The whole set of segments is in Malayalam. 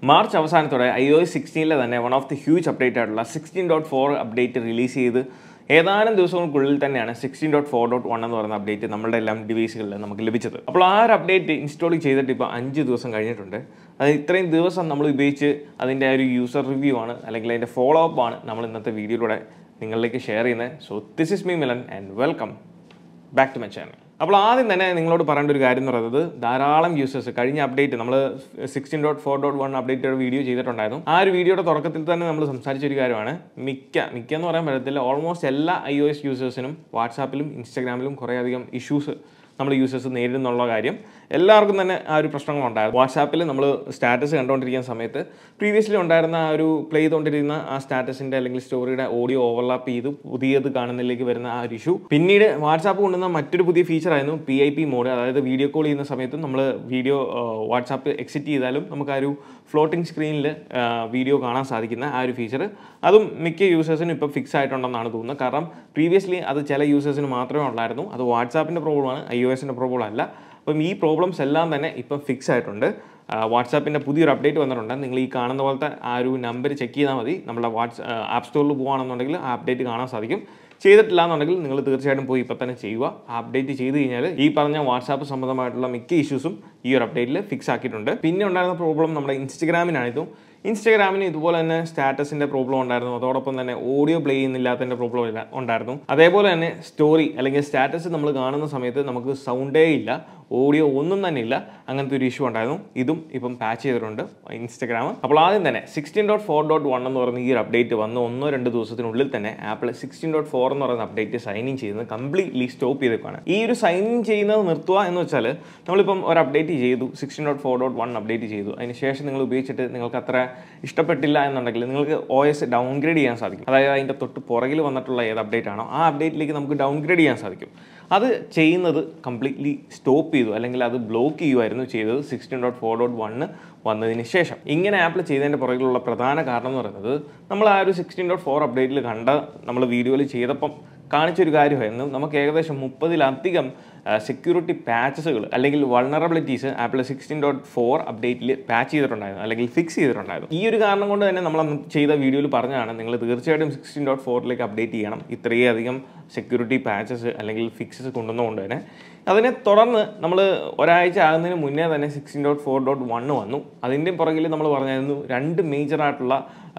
മാർച്ച് അവസാനത്തോടെ ഐ ഒ എസ് സിക്സ്റ്റീനിലെ തന്നെ one of the huge update ആയിട്ടുള്ള sixteen dot four update release ചെയ്ത് ഏതാനും ദിവസങ്ങൾക്കുള്ളിൽ തന്നെയാണ് sixteen dot four dot one എന്ന് പറയുന്ന അപ്ഡേറ്റ് നമ്മുടെ എല്ലാം ഡിവൈസുകളിൽ നമുക്ക് ലഭിച്ചത് അപ്പോൾ ആ ഒരു അപ്ഡേറ്റ് ഇൻസ്റ്റാൾ ചെയ്തിട്ട് ഇപ്പോൾ അഞ്ച് ദിവസം കഴിഞ്ഞിട്ടുണ്ട് അത് ഇത്രയും ദിവസം നമ്മൾ ഉപയോഗിച്ച് അതിൻ്റെ ആ ഒരു യൂസർ റിവ്യൂ ആണ് അല്ലെങ്കിൽ അതിൻ്റെ ഫോളോ അപ്പ് ആണ് നമ്മൾ ഇന്നത്തെ വീഡിയോയിലൂടെ നിങ്ങളിലേക്ക് ഷെയർ ചെയ്യുന്നത് so this is me Milan and welcome back to my channel അപ്പോൾ ആദ്യം തന്നെ നിങ്ങളോട് പറയേണ്ട ഒരു കാര്യം എന്ന് പറയുന്നത് ധാരാളം യൂസേഴ്സ് കഴിഞ്ഞ അപ്ഡേറ്റ് നമ്മൾ sixteen dot four dot one update video ചെയ്തിട്ടുണ്ടായിരുന്നു ആ ഒരു വീഡിയോയുടെ തുടക്കത്തിൽ തന്നെ നമ്മൾ സംസാരിച്ച ഒരു കാര്യമാണ് മിക്ക മിക്ക എന്ന് പറയാൻ പറ്റത്തില്ല ഓൾമോസ്റ്റ് എല്ലാ ഐ ഒ എസ് യൂസേഴ്സിനും വാട്സാപ്പിലും ഇൻസ്റ്റാഗ്രാമിലും കുറേയധികം ഇഷ്യൂസ് നമ്മൾ യൂസേഴ്സ് നേരിടുന്നുള്ള കാര്യം എല്ലാവർക്കും തന്നെ ആ ഒരു പ്രശ്നങ്ങളുണ്ടായിരുന്നു വാട്സാപ്പിൽ നമ്മൾ സ്റ്റാറ്റസ് കണ്ടുകൊണ്ടിരിക്കുന്ന സമയത്ത് പ്രീവിയസ്ലി ഉണ്ടായിരുന്ന ആ ഒരു പ്ലേ ചെയ്തുകൊണ്ടിരുന്ന ആ സ്റ്റാറ്റസിൻ്റെ അല്ലെങ്കിൽ സ്റ്റോറിയുടെ ഓഡിയോ ഓവർലാപ്പ് ചെയ്ത് പുതിയത് കാണുന്നതിലേക്ക് വരുന്ന ആ ഒരു ഇഷ്യൂ പിന്നീട് വാട്സാപ്പ് കൊണ്ടുവന്ന മറ്റൊരു പുതിയ ഫീച്ചറായിരുന്നു പി ഐ പി മോഡ് അതായത് വീഡിയോ കോൾ ചെയ്യുന്ന സമയത്ത് നമ്മൾ വീഡിയോ വാട്സാപ്പ് എക്സിറ്റ് ചെയ്താലും നമുക്ക് ആ ഒരു ഫ്ലോട്ടിംഗ് സ്ക്രീനിൽ വീഡിയോ കാണാൻ സാധിക്കുന്ന ആ ഒരു ഫീച്ചർ അതും മിക്ക യൂസേഴ്സിനും ഇപ്പോൾ ഫിക്സ് ആയിട്ടുണ്ടെന്നാണ് തോന്നുന്നത് കാരണം പ്രീവിയസ്ലി അത് ചില യൂസേഴ്സിന് മാത്രമേ ഉള്ളായിരുന്നു അത് വാട്സാപ്പിൻ്റെ പ്രോബ്ലമാണ് ഐ ഒ എസിൻ്റെ പ്രോബ്ലം അല്ല അപ്പം ഈ പ്രോബ്ലംസ് എല്ലാം തന്നെ ഇപ്പം ഫിക്സ് ആയിട്ടുണ്ട് വാട്സാപ്പിൻ്റെ പുതിയൊരു അപ്ഡേറ്റ് വന്നിട്ടുണ്ട് നിങ്ങൾ ഈ കാണുന്ന പോലത്തെ ആ ഒരു നമ്പർ ചെക്ക് ചെയ്താൽ മതി നമ്മുടെ വാട്സ് ആപ്പ് സ്റ്റോറിൽ പോകുകയാണെന്നുണ്ടെങ്കിൽ ആ അപ്ഡേറ്റ് കാണാൻ സാധിക്കും ചെയ്തിട്ടില്ല എന്നുണ്ടെങ്കിൽ നിങ്ങൾ തീർച്ചയായിട്ടും പോയി ഇപ്പം തന്നെ ചെയ്യുക ആ അപ്ഡേറ്റ് ചെയ്ത് കഴിഞ്ഞാൽ ഈ പറഞ്ഞ വാട്സാപ്പ് സംബന്ധമായിട്ടുള്ള മിക്ക ഇഷ്യൂസും ഈ ഒരു അപ്ഡേറ്റിൽ ഫിക്സ് ആക്കിയിട്ടുണ്ട് പിന്നെ ഉണ്ടായിരുന്ന പ്രോബ്ലം നമ്മുടെ ഇൻസ്റ്റഗ്രാമിനായിരുന്നു ഇൻസ്റ്റഗ്രാമിന് ഇതുപോലെ തന്നെ സ്റ്റാറ്റസിൻ്റെ പ്രോബ്ലം ഉണ്ടായിരുന്നു അതോടൊപ്പം തന്നെ ഓഡിയോ പ്ലേ ചെയ്യുന്നില്ലാത്തതിൻ്റെ പ്രോബ്ലം ഇല്ല ഉണ്ടായിരുന്നു അതേപോലെ തന്നെ സ്റ്റോറി അല്ലെങ്കിൽ സ്റ്റാറ്റസ് നമ്മൾ കാണുന്ന സമയത്ത് നമുക്ക് സൗണ്ടേ ഇല്ല ഓഡിയോ ഒന്നും തന്നെ ഇല്ല അങ്ങനത്തെ ഒരു ഇഷ്യൂ ഉണ്ടായിരുന്നു ഇതും ഇപ്പം പാച്ച് ചെയ്തിട്ടുണ്ട് ഇൻസ്റ്റഗ്രാം അപ്പോൾ ആദ്യം തന്നെ sixteen dot four dot one എന്ന് പറയുന്ന ഈ ഒരു അപ്ഡേറ്റ് വന്ന് ഒന്നോ രണ്ട് ദിവസത്തിനുള്ളിൽ തന്നെ ആപ്പിൾ സിക്സ്റ്റീൻ ഡോട്ട് ഫോർ എന്ന് പറയുന്ന അപ്ഡേറ്റ് സൈൻ ഇൻ ചെയ്യുന്നത് കംപ്ലീറ്റ്ലി സ്റ്റോപ്പ് ചെയ്തേക്കാണ് ഈ ഒരു സൈൻ ഇൻ ചെയ്യുന്നത് നിർത്തുക എന്ന് വെച്ചാൽ നമ്മളിപ്പം ഒരു അപ്ഡേറ്റ് ചെയ്തു sixteen dot four dot one update ചെയ്തു അതിന് ശേഷം നിങ്ങൾ ഉപയോഗിച്ചിട്ട് നിങ്ങൾക്ക് അത്ര ഇഷ്ടപ്പെട്ടില്ല എന്നുണ്ടെങ്കിൽ നിങ്ങൾക്ക് ഒ എസ് ഡൗൺഗ്രേഡ് ചെയ്യാൻ സാധിക്കും അതായത് അതിൻ്റെ തൊട്ട് പുറകിൽ വന്നിട്ടുള്ള ഏത് അപ്ഡേറ്റ് ആണോ ആ അപ്ഡേറ്റിലേക്ക് നമുക്ക് ഡൗൺഗ്രേഡ് ചെയ്യാൻ സാധിക്കും അത് ചെയ്യുന്നത് കംപ്ലീറ്റ്ലി സ്റ്റോപ്പ് ചെയ്തു അല്ലെങ്കിൽ അത് ബ്ലോക്ക് ചെയ്യുമായിരുന്നു ചെയ്തത് sixteen dot four dot one വന്നതിന് ശേഷം ഇങ്ങനെ ആപ്പിൾ ചെയ്തതിൻ്റെ പുറകിലുള്ള പ്രധാന കാരണം എന്ന് പറയുന്നത് നമ്മൾ ആ ഒരു സിക്സ്റ്റീൻ ഡോട്ട് ഫോർ അപ്ഡേറ്റിൽ കണ്ട നമ്മൾ വീഡിയോയിൽ ചെയ്തപ്പം കാണിച്ചൊരു കാര്യമായിരുന്നു നമുക്ക് ഏകദേശം മുപ്പതിലധികം സെക്യൂരിറ്റി പാച്ചസുകൾ അല്ലെങ്കിൽ vulnerabilities Apple sixteen dot four അപ്ഡേറ്റിൽ പാച്ച് ചെയ്തിട്ടുണ്ടായിരുന്നു അല്ലെങ്കിൽ ഫിക്സ് ചെയ്തിട്ടുണ്ടായിരുന്നു ഈ ഒരു കാരണം കൊണ്ട് തന്നെ നമ്മൾ അന്ന് ചെയ്ത വീഡിയോയിൽ പറഞ്ഞതാണ് നിങ്ങൾ തീർച്ചയായിട്ടും സിക്സ്റ്റീൻ ഡോട്ട് ഫോറിലേക്ക് അപ്ഡേറ്റ് ചെയ്യണം ഇത്രയധികം സെക്യൂരിറ്റി പാച്ചസ് അല്ലെങ്കിൽ ഫിക്സസ് കൊണ്ടുവന്നുകൊണ്ട് തന്നെ അതിനെ തുടർന്ന് നമ്മൾ ഒരാഴ്ച ആകുന്നതിന് മുന്നേ തന്നെ sixteen dot four dot one വന്നു അതിൻ്റെ പുറകിൽ നമ്മൾ പറഞ്ഞായിരുന്നു രണ്ട് മേജറായിട്ടുള്ള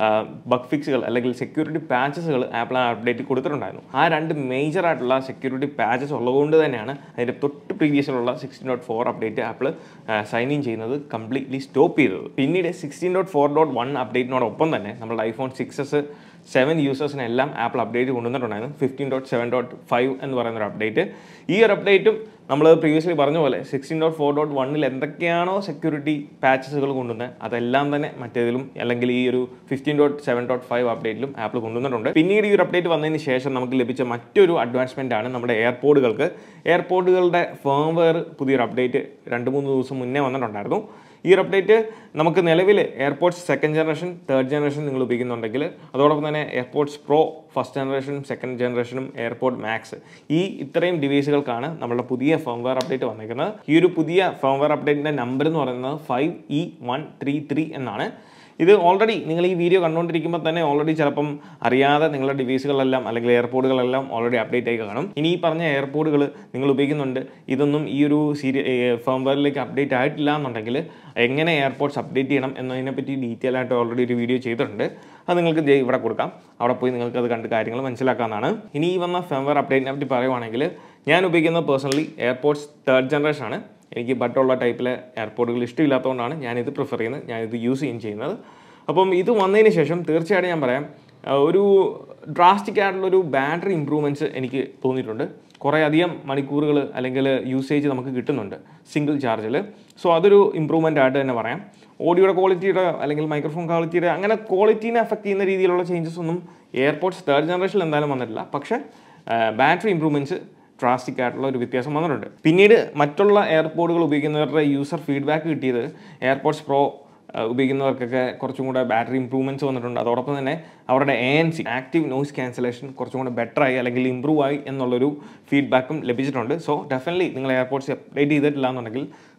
ബഗ് ഫിക്സുകൾ അല്ലെങ്കിൽ സെക്യൂരിറ്റി പാച്ചസുകൾ ആപ്പിൾ അപ്ഡേറ്റ് കൊടുത്തിട്ടുണ്ടായിരുന്നു ആ രണ്ട് മേജർ ആയിട്ടുള്ള സെക്യൂരിറ്റി പാച്ചസ് ഉള്ളതുകൊണ്ട് തന്നെയാണ് അതിൻ്റെ തൊട്ട് പ്രീവിയസിലുള്ള sixteen dot four update Apple sign in ചെയ്യുന്നത് കംപ്ലീറ്റ്ലി സ്റ്റോപ്പ് ചെയ്തത് പിന്നീട് sixteen dot four dot one അപ്ഡേറ്റിനോടൊപ്പം തന്നെ നമ്മുടെ ഐഫോൺ സിക്സസ് സെവൻ യൂസേഴ്സിനെല്ലാം ആപ്പിൾ അപ്ഡേറ്റ് കൊണ്ടുവന്നിട്ടുണ്ടായിരുന്നു fifteen dot seven dot five എന്ന് പറയുന്ന ഒരു അപ്ഡേറ്റ് ഈ ഒരു അപ്ഡേറ്റും നമ്മൾ പ്രീവിയസ്ലി പറഞ്ഞ പോലെ സിക്സ്റ്റീൻ ഡോട്ട് ഫോർ ഡോട്ട് വണ്ണിൽ എന്തൊക്കെയാണോ സെക്യൂരിറ്റി പാച്ചസുകൾ കൊണ്ടുവന്നത് അതെല്ലാം തന്നെ മറ്റേതിലും അല്ലെങ്കിൽ ഈ ഒരു fifteen dot seven dot five അപ്ഡേറ്റിലും ആപ്പിൾ കൊണ്ടുവന്നിട്ടുണ്ട് പിന്നീട് ഈ ഒരു അപ്ഡേറ്റ് വന്നതിന് ശേഷം നമുക്ക് ലഭിച്ച മറ്റൊരു അഡ്വാൻസ്മെൻ്റ് ആണ് നമ്മുടെ എയർപോർട്ടുകൾക്ക് എയർപോർട്ടുകളുടെ ഫേംവെയർ പുതിയൊരു അപ്ഡേറ്റ് രണ്ട് മൂന്ന് ദിവസം മുന്നേ വന്നിട്ടുണ്ടായിരുന്നു ഈ ഒരു അപ്ഡേറ്റ് നമുക്ക് നിലവിൽ AirPods second generation third generation നിങ്ങൾ ഉപയോഗിക്കുന്നുണ്ടെങ്കിൽ അതോടൊപ്പം തന്നെ എയർപോർട്സ് പ്രോ ഫസ്റ്റ് ജനറേഷനും സെക്കൻഡ് ജനറേഷനും എയർപോർട്ട് മാക്സ് ഈ ഇത്രയും ഡിവൈസുകൾക്കാണ് നമ്മുടെ പുതിയ ഫേംവെയർ അപ്ഡേറ്റ് വന്നിരിക്കുന്നത് ഈ ഒരു പുതിയ ഫേംവെയർ അപ്ഡേറ്റിൻ്റെ നമ്പർ എന്ന് പറയുന്നത് five E one three three എന്നാണ് ഇത് ഓൾറെഡി നിങ്ങൾ ഈ വീഡിയോ കണ്ടുകൊണ്ടിരിക്കുമ്പോൾ തന്നെ ഓൾറെഡി ചിലപ്പം അറിയാതെ നിങ്ങളുടെ ഡിവൈസുകളെല്ലാം അല്ലെങ്കിൽ എയർപോർട്ടുകളെല്ലാം ഓൾറെഡി അപ്ഡേറ്റ് ആയി കാണും ഇനി ഈ പറഞ്ഞ എയർപോർട്ടുകൾ നിങ്ങൾ ഉപയോഗിക്കുന്നുണ്ട് ഇതൊന്നും ഈ ഒരു സീരി ഫേംവെയറിലേക്ക് അപ്ഡേറ്റ് ആയിട്ടില്ല എന്നുണ്ടെങ്കിൽ എങ്ങനെ എയർപോർട്ട്സ് അപ്ഡേറ്റ് ചെയ്യണം എന്നതിനെപ്പറ്റി ഡീറ്റെയിൽ ആയിട്ട് ഓൾറെഡി ഒരു വീഡിയോ ചെയ്തിട്ടുണ്ട് അത് നിങ്ങൾക്ക് ദേ ഇവിടെ കൊടുക്കാം അവിടെ പോയി നിങ്ങൾക്ക് അത് കണ്ട് കാര്യങ്ങൾ മനസ്സിലാക്കാവുന്നതാണ് ഇനി ഈ വന്ന ഫേംവെയർ അപ്ഡേറ്റിനെ പറ്റി പറയുവാണെങ്കിൽ ഞാൻ ഉപയോഗിക്കുന്നത് പേഴ്സണലി എയർപോർട്ട്സ് തേർഡ് ജനറേഷൻ ആണ് എനിക്ക് ബട്ടുള്ള ടൈപ്പിലെ എയർപോർട്ടുകൾ ഇഷ്ടമില്ലാത്തതുകൊണ്ടാണ് ഞാനിത് പ്രിഫർ ചെയ്യുന്നത് ഞാനിത് യൂസ് ചെയ്യുകയും ചെയ്യുന്നത് അപ്പം ഇത് വന്നതിന് ശേഷം തീർച്ചയായിട്ടും ഞാൻ പറയാം ഒരു ഡ്രാസ്റ്റിക് ആയിട്ടുള്ളൊരു ബാറ്ററി ഇമ്പ്രൂവ്മെൻറ്റ്സ് എനിക്ക് തോന്നിയിട്ടുണ്ട് കുറേ അധികം മണിക്കൂറുകൾ അല്ലെങ്കിൽ യൂസേജ് നമുക്ക് കിട്ടുന്നുണ്ട് സിംഗിൾ ചാർജിൽ സോ അതൊരു ഇമ്പ്രൂവ്മെൻ്റ് ആയിട്ട് തന്നെ പറയാം ഓഡിയോയുടെ ക്വാളിറ്റിയുടെ അല്ലെങ്കിൽ മൈക്രോഫോൺ ക്വാളിറ്റിയുടെ അങ്ങനെ ക്വാളിറ്റീനെ അഫക്റ്റ് ചെയ്യുന്ന രീതിയിലുള്ള ചേഞ്ചസ് ഒന്നും എയർപോർട്ട്സ് തേർഡ് ജനറേഷനിൽ എന്തായാലും വന്നിട്ടില്ല പക്ഷേ ബാറ്ററി ഇമ്പ്രൂവ്മെൻറ്റ്സ് ഡ്രാസ്റ്റിക് ആയിട്ടുള്ള ഒരു വ്യത്യാസം വന്നിട്ടുണ്ട് പിന്നീട് മറ്റുള്ള എയർപോർട്ടുകൾ ഉപയോഗിക്കുന്നവരുടെ യൂസർ ഫീഡ്ബാക്ക് കിട്ടിയത് എയർപോർട്സ് പ്രോ ഉപയോഗിക്കുന്നവർക്കൊക്കെ കുറച്ചും കൂടെ ബാറ്ററി ഇമ്പ്രൂവ്മെൻറ്റ്സ് വന്നിട്ടുണ്ട് അതോടൊപ്പം തന്നെ അവരുടെ A N C active noise cancellation കുറച്ചും കൂടെ ബെറ്റർ ആയി അല്ലെങ്കിൽ ഇമ്പ്രൂവ് ആയി എന്നുള്ളൊരു ഫീഡ്ബാക്കും ലഭിച്ചിട്ടുണ്ട് സോ ഡെഫിനറ്റ്ലി നിങ്ങൾ എയർപോർട്ട്സ് അപ്ഡേറ്റ് ചെയ്തിട്ടില്ല എന്നുണ്ടെങ്കിൽ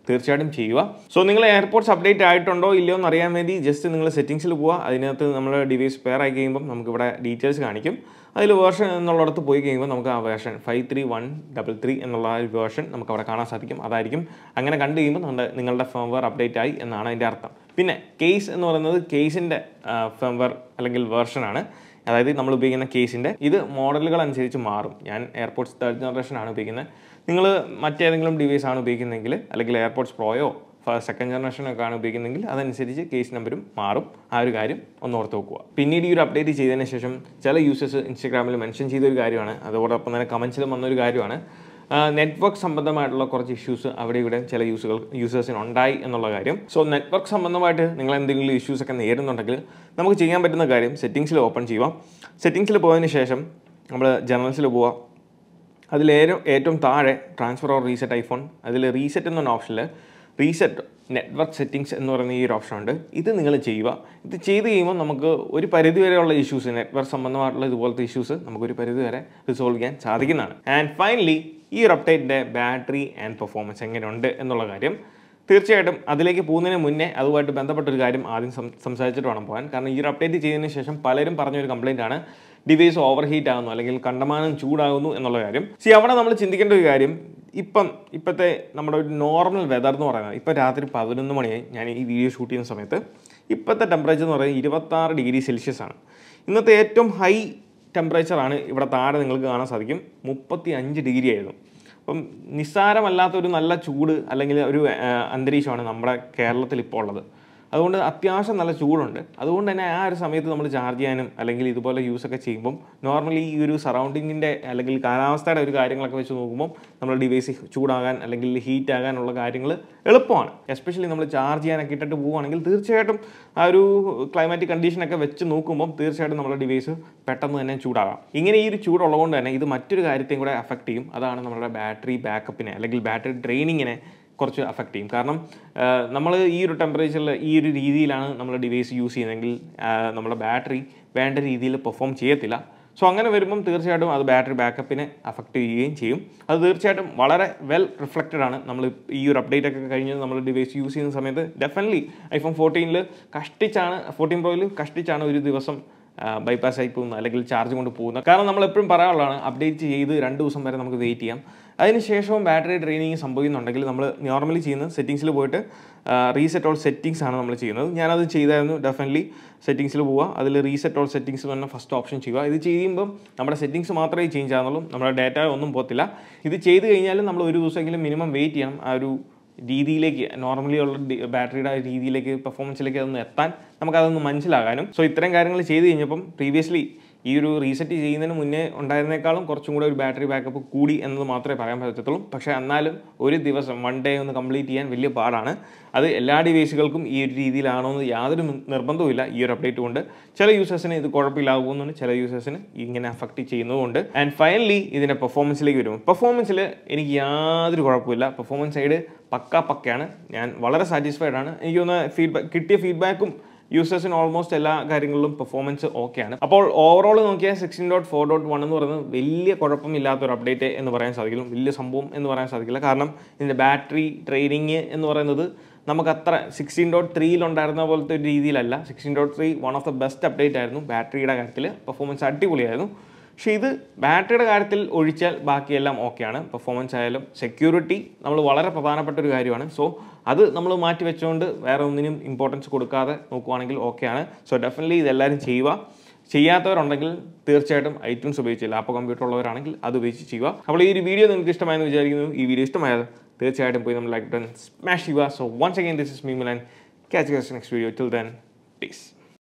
തീർച്ചയായിട്ടും ചെയ്യുക സോ നിങ്ങൾ എയർപോർട്ട്സ് അപ്ഡേറ്റ് ആയിട്ടുണ്ടോ ഇല്ലയോ എന്ന് അറിയാൻ വേണ്ടി ജസ്റ്റ് നിങ്ങൾ സെറ്റിംഗ്സിൽ പോവുക അതിനകത്ത് നമ്മൾ ഡിവൈസ് പെയർ ആയി കഴിയുമ്പോൾ നമുക്ക് ഇവിടെ ഡീറ്റെയിൽസ് കാണിക്കും അതിൽ വേർഷൻ എന്നുള്ളിടത്ത് പോയി കഴിയുമ്പോൾ നമുക്ക് ആ version five three one double three എന്നുള്ള ആ ഒരു വേർഷൻ നമുക്ക് അവിടെ കാണാൻ സാധിക്കും അതായിരിക്കും അങ്ങനെ കണ്ടു കഴിയുമ്പോൾ നമ്മുടെ നിങ്ങളുടെ ഫേംവെയർ അപ്ഡേറ്റ് ആയി എന്നാണ് അതിൻ്റെ അർത്ഥം പിന്നെ കേസ് എന്ന് പറയുന്നത് കേസിൻ്റെ ഫേംവെയർ അല്ലെങ്കിൽ വേർഷനാണ് അതായത് നമ്മൾ ഉപയോഗിക്കുന്ന കേസിൻ്റെ ഇത് മോഡലുകൾ അനുസരിച്ച് മാറും ഞാൻ എയർപോർട്ട്സ് തേർഡ് ജനറേഷൻ ആണ് ഉപയോഗിക്കുന്നത് നിങ്ങൾ മറ്റേതെങ്കിലും ഡിവൈസ് ആണ് ഉപയോഗിക്കുന്നതെങ്കിൽ അല്ലെങ്കിൽ എയർപോർട്ട്സ് പ്രോയോ സെക്കൻഡ് ജനറേഷനൊക്കെ ആണ് ഉപയോഗിക്കുന്നതെങ്കിൽ അതനുസരിച്ച് കേസ് നമ്പരും മാറും ആ ഒരു കാര്യം ഒന്ന് ഓർത്ത് വെക്കുക പിന്നീട് ഈ ഒരു അപ്ഡേറ്റ് ചെയ്തതിന് ശേഷം ചില യൂസേഴ്സ് ഇൻസ്റ്റാഗ്രാമിൽ മെൻഷൻ ചെയ്ത ഒരു കാര്യമാണ് അതോടൊപ്പം തന്നെ കമൻസിലും വന്നൊരു കാര്യമാണ് നെറ്റ്വർക്ക് സംബന്ധമായിട്ടുള്ള കുറച്ച് ഇഷ്യൂസ് അവിടെ ഇവിടെ ചില യൂസുകൾ യൂസേഴ്സിന് ഉണ്ടായി എന്നുള്ള കാര്യം സോ നെറ്റ്വർക്ക് സംബന്ധമായിട്ട് നിങ്ങൾ എന്തെങ്കിലും ഇഷ്യൂസ് ഒക്കെ നേരിടുന്നുണ്ടെങ്കിൽ നമുക്ക് ചെയ്യാൻ പറ്റുന്ന കാര്യം സെറ്റിംഗ്സിൽ ഓപ്പൺ ചെയ്യുക സെറ്റിംഗ്സിൽ പോയതിന് ശേഷം നമ്മൾ ജനറൽസിൽ പോവുക അതിലേറ്റവും ഏറ്റവും താഴെ ട്രാൻസ്ഫർ ഓർ റീസെറ്റ് ഐഫോൺ അതിൽ റീസെറ്റ് എന്ന ഓപ്ഷനിൽ റീസെറ്റ് നെറ്റ്വർക്ക് സെറ്റിംഗ്സ് എന്ന് പറയുന്ന ഈ ഒരു ഓപ്ഷൻ ഉണ്ട് ഇത് നിങ്ങൾ ചെയ്യുക ഇത് ചെയ്ത് കഴിയുമ്പോൾ നമുക്ക് ഒരു പരിധി വരെയുള്ള ഇഷ്യൂസ് നെറ്റ്വർക്ക് സംബന്ധമായിട്ടുള്ള ഇതുപോലത്തെ ഇഷ്യൂസ് നമുക്കൊരു പരിധി വരെ റിസോൾവ് ചെയ്യാൻ സാധിക്കുന്നതാണ് ആൻഡ് ഫൈനലി ഈ ഒരു അപ്ഡേറ്റിൻ്റെ ബാറ്ററി ആൻഡ് പെർഫോമൻസ് എങ്ങനെയുണ്ട് എന്നുള്ള കാര്യം തീർച്ചയായിട്ടും അതിലേക്ക് പോകുന്നതിന് മുന്നേ അതുമായിട്ട് ബന്ധപ്പെട്ട ഒരു കാര്യം ആദ്യം സം- സംസാരിച്ചിട്ട് വേണം പോകാൻ കാരണം ഈ ഒരു അപ്ഡേറ്റ് ചെയ്തതിന് ശേഷം പലരും പറഞ്ഞൊരു കംപ്ലൈൻ്റ് ആണ് ഡിവൈസ് ഓവർ ഹീറ്റ് ആകുന്നു അല്ലെങ്കിൽ കണ്ടമാനം ചൂടാകുന്നു എന്നുള്ള കാര്യം സി അവിടെ നമ്മൾ ചിന്തിക്കേണ്ട ഒരു കാര്യം ഇപ്പം ഇപ്പോഴത്തെ നമ്മുടെ ഒരു നോർമൽ വെതർ എന്ന് പറയുന്നത് ഇപ്പം രാത്രി പതിനൊന്ന് മണിയായി ഞാൻ ഈ വീഡിയോ ഷൂട്ട് ചെയ്യുന്ന സമയത്ത് ഇപ്പോഴത്തെ ടെമ്പറേച്ചർ എന്ന് പറയുന്നത് ഇരുപത്താറ് ഡിഗ്രി സെൽഷ്യസ് ആണ് ഇന്നത്തെ ഏറ്റവും ഹൈ ടെമ്പറേച്ചറാണ് ഇവിടെ താഴെ നിങ്ങൾക്ക് കാണാൻ സാധിക്കും മുപ്പത്തി അഞ്ച് ഡിഗ്രി ആയിരുന്നു അപ്പം നിസ്സാരമല്ലാത്ത ഒരു നല്ല ചൂട് അല്ലെങ്കിൽ ഒരു ആ, അന്തരീക്ഷമാണ് നമ്മുടെ കേരളത്തിൽ ഇപ്പോൾ ഉള്ളത് അതുകൊണ്ട് അത്യാവശ്യം നല്ല ചൂടുണ്ട് അതുകൊണ്ട് തന്നെ ആ ഒരു സമയത്ത് നമ്മൾ ചാർജ് ചെയ്യാനും അല്ലെങ്കിൽ ഇതുപോലെ യൂസ് ഒക്കെ ചെയ്യുമ്പം നോർമലി ഈ ഒരു സറൗണ്ടിങ്ങിൻ്റെ അല്ലെങ്കിൽ കാലാവസ്ഥയുടെ ഒരു കാര്യങ്ങളൊക്കെ വെച്ച് നോക്കുമ്പോൾ നമ്മുടെ ഡിവൈസ് ചൂടാകാൻ അല്ലെങ്കിൽ ഹീറ്റ് ആകാനുള്ള കാര്യങ്ങൾ എളുപ്പമാണ് എസ്പെഷ്യലി നമ്മൾ ചാർജ് ചെയ്യാനൊക്കെ ഇട്ടിട്ട് പോവുകയാണെങ്കിൽ തീർച്ചയായിട്ടും ആ ഒരു ക്ലൈമാറ്റിക് കണ്ടീഷനൊക്കെ വെച്ച് നോക്കുമ്പോൾ തീർച്ചയായിട്ടും നമ്മുടെ ഡിവൈസ് പെട്ടെന്ന് തന്നെ ചൂടാകാം ഇങ്ങനെ ഈ ഒരു ചൂടുള്ളതുകൊണ്ട് തന്നെ ഇത് മറ്റൊരു കാര്യത്തെയും കൂടെ അഫക്റ്റ് ചെയ്യും അതാണ് നമ്മുടെ ബാറ്ററി ബാക്കപ്പിനെ അല്ലെങ്കിൽ ബാറ്ററി ഡ്രെയിനിങ്ങിനെ കുറച്ച് അഫക്റ്റ് ചെയ്യും കാരണം നമ്മൾ ഈ ഒരു ടെമ്പറേച്ചറിൽ ഈ ഒരു രീതിയിലാണ് നമ്മൾ ഡിവൈസ് യൂസ് ചെയ്യുന്നതെങ്കിൽ ആ, നമ്മുടെ ബാറ്ററി വേണ്ട രീതിയിൽ പെർഫോം ചെയ്യത്തില്ല സോ അങ്ങനെ വരുമ്പം തീർച്ചയായിട്ടും അത് ബാറ്ററി ബാക്കപ്പിനെ അഫക്റ്റ് ചെയ്യുകയും ചെയ്യും അത് തീർച്ചയായിട്ടും വളരെ വെൽ റിഫ്ലക്റ്റഡ് ആണ് നമ്മൾ ഈ ഒരു അപ്ഡേറ്റ് ഒക്കെ കഴിഞ്ഞ് നമ്മൾ ഡിവൈസ് യൂസ് ചെയ്യുന്ന സമയത്ത് ഡെഫിനറ്റ്ലി ഐഫോൺ ഫോർട്ടീനിൽ കഷ്ടിച്ചാണ് ഫോർട്ടീൻ പ്രോയിൽ കഷ്ടിച്ചാണ് ഒരു ദിവസം ബൈപ്പാസ് ആയി പോകുന്നത് അല്ലെങ്കിൽ ചാർജ് കൊണ്ട് പോകുന്നത് കാരണം നമ്മൾ എപ്പോഴും പറയാനുള്ളതാണ് അപ്ഡേറ്റ് ചെയ്ത് രണ്ട് ദിവസം വരെ നമുക്ക് വെയിറ്റ് ചെയ്യാം അതിനുശേഷവും ബാറ്ററി ഡ്രെയിനിങ് സംഭവിക്കുന്നുണ്ടെങ്കിൽ നമ്മൾ നോർമലി ചെയ്യുന്നത് സെറ്റിങ്സിൽ പോയിട്ട് റീസെറ്റ് ഓൾ സെറ്റിങ്സ് ആണ് നമ്മൾ ചെയ്യുന്നത് ഞാനത് ചെയ്തായിരുന്നു ഡെഫിനറ്റ്ലി സെറ്റിങ്സിൽ പോവുക അതിൽ റീസെറ്റ് ഓൾ സെറ്റിങ്സ് തന്നെ ഫസ്റ്റ് ഓപ്ഷൻ ചെയ്യുക ഇത് ചെയ്യുമ്പം നമ്മുടെ സെറ്റിങ്സ് മാത്രമേ ചേഞ്ച് ആകുന്നുള്ളൂ നമ്മുടെ ഡാറ്റ ഒന്നും പോകത്തില്ല ഇത് ചെയ്ത് കഴിഞ്ഞാലും നമ്മൾ ഒരു ദിവസമെങ്കിലും മിനിമം വെയിറ്റ് ചെയ്യണം ആ ഒരു രീതിയിലേക്ക് നോർമലി ഉള്ള ബാറ്ററിയുടെ ആ രീതിയിലേക്ക് പെർഫോമൻസിലേക്ക് അതൊന്ന് എത്താൻ നമുക്കതൊന്ന് മനസ്സിലാകാനും സോ ഇത്തരം കാര്യങ്ങൾ ചെയ്ത് കഴിഞ്ഞപ്പം പ്രീവിയസ്ലി ഈ ഒരു റീസെറ്റ് ചെയ്യുന്നതിന് മുന്നേ ഉണ്ടായിരുന്നേക്കാളും കുറച്ചും കൂടെ ഒരു ബാറ്ററി ബാക്കപ്പ് കൂടി എന്നത് മാത്രമേ പറയാൻ പറ്റത്തുള്ളൂ പക്ഷേ എന്നാലും ഒരു ദിവസം വൺ ഡേ ഒന്ന് കംപ്ലീറ്റ് ചെയ്യാൻ വലിയ പാടാണ് അത് എല്ലാ ഡിവൈസുകൾക്കും ഈ ഒരു രീതിയിലാണോ എന്ന് യാതൊരു നിർബന്ധവുമില്ല ഈ ഒരു അപ്ഡേറ്റ് കൊണ്ട് ചില യൂസേഴ്സിന് ഇത് കുഴപ്പമില്ലാകുന്നുണ്ട് ചില യൂസേഴ്സിന് ഇങ്ങനെ അഫക്റ്റ് ചെയ്യുന്നതുകൊണ്ട് ആൻഡ് ഫൈനലി ഇതിൻ്റെ പെർഫോമൻസിലേക്ക് വരുമ്പോൾ പെർഫോമൻസിൽ എനിക്ക് യാതൊരു കുഴപ്പമില്ല പെർഫോമൻസ് സൈഡ് പക്ക പക്കയാണ് ഞാൻ വളരെ സാറ്റിസ്ഫൈഡ് ആണ് എനിക്ക് തോന്നുന്ന ഫീഡ്ബാക്ക് കിട്ടിയ ഫീഡ്ബാക്കും യൂസേഴ്സിന് ഓൾമോസ്റ്റ് എല്ലാ കാര്യങ്ങളിലും പെർഫോമൻസ് ഓക്കെയാണ് അപ്പോൾ ഓവറോൾ നോക്കിയാൽ sixteen dot four dot one എന്ന് പറയുന്നത് വലിയ കുഴപ്പമില്ലാത്ത ഒരു അപ്ഡേറ്റ് എന്ന് പറയാൻ സാധിക്കില്ല വലിയ സംഭവം എന്ന് പറയാൻ സാധിക്കില്ല കാരണം ഇതിൻ്റെ ബാറ്ററി ട്രെയിനിങ് എന്ന് പറയുന്നത് നമുക്ക് അത്ര സിക്സ്റ്റീൻ ഡോട്ട് ത്രീയിൽ ഉണ്ടായിരുന്ന പോലത്തെ ഒരു രീതിയിലല്ല sixteen dot three one of the best update ആയിരുന്നു ബാറ്ററിയുടെ കാര്യത്തിൽ പെർഫോമൻസ് അടിപൊളിയായിരുന്നു പക്ഷേ ഇത് ബാറ്ററിയുടെ കാര്യത്തിൽ ഒഴിച്ചാൽ ബാക്കിയെല്ലാം ഓക്കെയാണ് പെർഫോമൻസ് ആയാലും സെക്യൂരിറ്റി നമ്മൾ വളരെ പ്രധാനപ്പെട്ട ഒരു കാര്യമാണ് സോ അത് നമ്മൾ മാറ്റി വെച്ചുകൊണ്ട് വേറെ ഒന്നിനും ഇമ്പോർട്ടൻസ് കൊടുക്കാതെ നോക്കുവാണെങ്കിൽ ഓക്കെയാണ് സോ ഡെഫിനറ്റ്ലി ഇതെല്ലാവരും ചെയ്യുക ചെയ്യാത്തവരുണ്ടെങ്കിൽ തീർച്ചയായിട്ടും ഐറ്റംസ് ഉപയോഗിച്ച് ലാപ്പ് കമ്പ്യൂട്ടർ ഉള്ളവരാണെങ്കിൽ അത് ഉപയോഗിച്ച് ചെയ്യുക അപ്പോൾ ഈ ഒരു വീഡിയോ നിങ്ങൾക്ക് ഇഷ്ടമായെന്ന് വിചാരിക്കുന്നു ഈ വീഡിയോ ഇഷ്ടമായത് തീർച്ചയായിട്ടും പോയി നമ്മൾ ലൈക്ക് ബട്ടൺ സ്മാഷ് ചെയ്യുക so once again this is me Milan catch next video till then piece